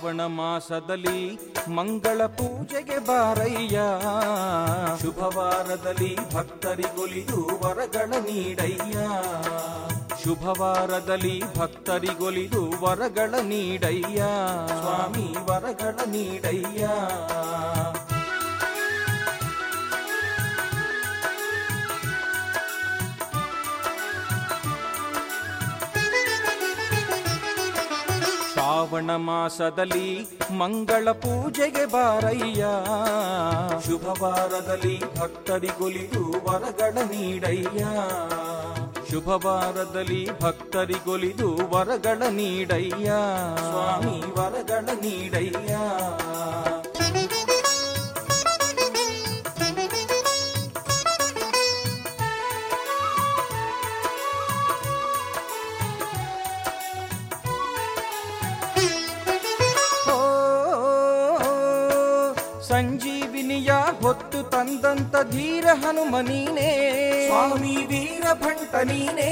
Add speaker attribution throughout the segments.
Speaker 1: ಶ್ರಾವಣ ಮಾಸದಲ್ಲಿ ಮಂಗಳ ಪೂಜೆಗೆ ಬಾರಯ್ಯ ಶುಭವಾರದಲ್ಲಿ ಭಕ್ತರಿಗೊಲಿದು ವರಗಳ ನೀಡಯ್ಯ ಶುಭವಾರದಲ್ಲಿ ಭಕ್ತರಿಗೊಲಿದು ವರಗಳ ನೀಡಯ್ಯ ಸ್ವಾಮಿ ವರಗಳ ನೀಡಯ್ಯ ಶ್ರಾವಣ ಮಾಸದಲ್ಲಿ ಮಂಗಳ ಪೂಜೆಗೆ ಬಾರಯ್ಯ ಶುಭವಾರದಲ್ಲಿ ಭಕ್ತರಿಗೊಲಿದು ವರಗಳ ನೀಡಯ್ಯ ಶುಭವಾರದಲ್ಲಿ ಭಕ್ತರಿಗೊಲಿದು ವರಗಳ ನೀಡಯ್ಯ ಸ್ವಾಮಿ ವರಗಳ ನೀಡಯ್ಯ ಓ, ಸಂಜೀವಿನಿಯ ಹೊತ್ತು ತಂದಂತ ಧೀರ ಹನುಮ ನೀನೇ ಸ್ವಾಮಿ ವೀರ ಭಂಟ ನೀನೇ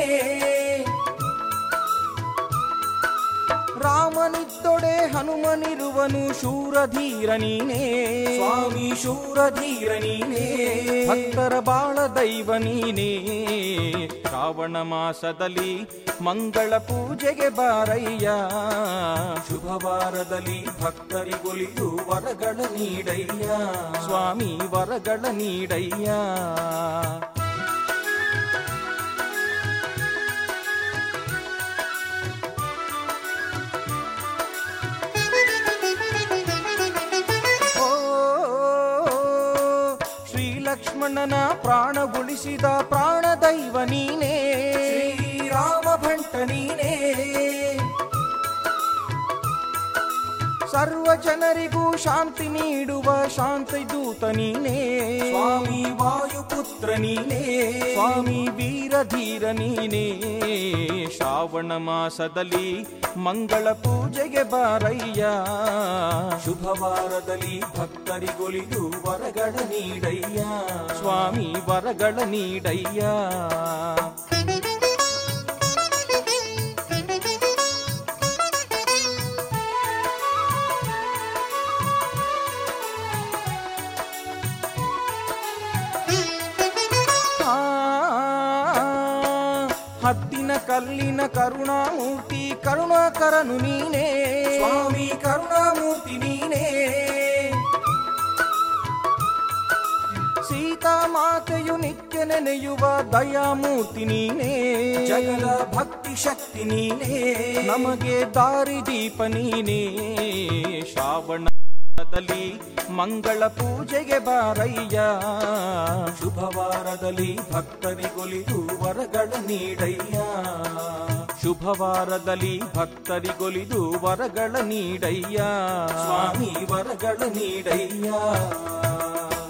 Speaker 1: ರಾಮನಿದ್ದೊಡೆ ಹನುಮನಿರುವನು ಶೂರಧೀರ ನೀನೇ ಸ್ವಾಮಿ ಶೂರಧೀರ ನೀನೇ ಭಕ್ತರ ಬಾಳ ದೈವ ನೀನೇ ಶ್ರಾವಣ ಮಾಸದಲ್ಲಿ ಮಂಗಳ ಪೂಜೆಗೆ ಬಾರಯ್ಯ ಶುಭವಾರದಲ್ಲಿ ಭಕ್ತರಿಗೊಲಿದು ವರಗಳ ನೀಡಯ್ಯ ಸ್ವಾಮಿ ವರಗಳ ನೀಡಯ್ಯ ಓ ಶ್ರೀ ಲಕ್ಷ್ಮಣನ ಪ್ರಾಣ ಉಳಿಸಿದ ಪ್ರಾಣ ದೈವ ನೀನೇ ಶ್ರೀರಾಮ ಭಂಟ ನೀನೇ ಸರ್ವ ಜನರಿಗೂ ಶಾಂತಿ ನೀಡುವ ಶಾಂತಿ ದೂತ ನೀನೇ ಸ್ವಾಮಿ ವಾಯುಪುತ್ರ ನೀನೇ ಸ್ವಾಮಿ ವೀರಧೀರ ನೀನೇ ಶ್ರಾವಣ ಮಾಸದಲ್ಲಿ ಮಂಗಳ ಪೂಜೆಗೆ ಬಾರಯ್ಯ ಶುಭವಾರದಲ್ಲಿ ಭಕ್ತರಿಗೊಲಿದು ವರಗಳ ನೀಡಯ್ಯ ಸ್ವಾಮಿ ವರಗಳ ನೀಡಯ್ಯ ಆ, ಹದ್ದಿನ ಕಲ್ಲಿನ ಕರುಣಾಮೂರ್ತಿ ಕರುಣಾಕರನು ನೀನೇ ಸ್ವಾಮಿ ಕರುಣಾಮೂರ್ತಿ ನೀನೇ ಸೀತಾ ಮಾತೆಯು ನಿತ್ಯ ನೆನೆಯುವ ದಯಾಮೂರ್ತಿ ನೀನೇ ಜಗದ ಭಕ್ತಿ ಶಕ್ತಿ ನೀನೇ ನಮಗೆ ದಾರಿ ದೀಪ ನೀನೇ ಶ್ರಾವಣದಲ್ಲಿ ಮಂಗಳ ಪೂಜೆಗೆ ಬಾರಯ್ಯ ಶುಭವಾರದಲ್ಲಿ ಭಕ್ತರಿಗೊಲಿದು ವರಗಳ ನೀಡಯ್ಯ ಶುಭವಾರದಲ್ಲಿ ಭಕ್ತರಿಗೊಲಿದು ವರಗಳ ನೀಡಯ್ಯ ಸ್ವಾಮಿ ವರಗಳ ನೀಡಯ್ಯ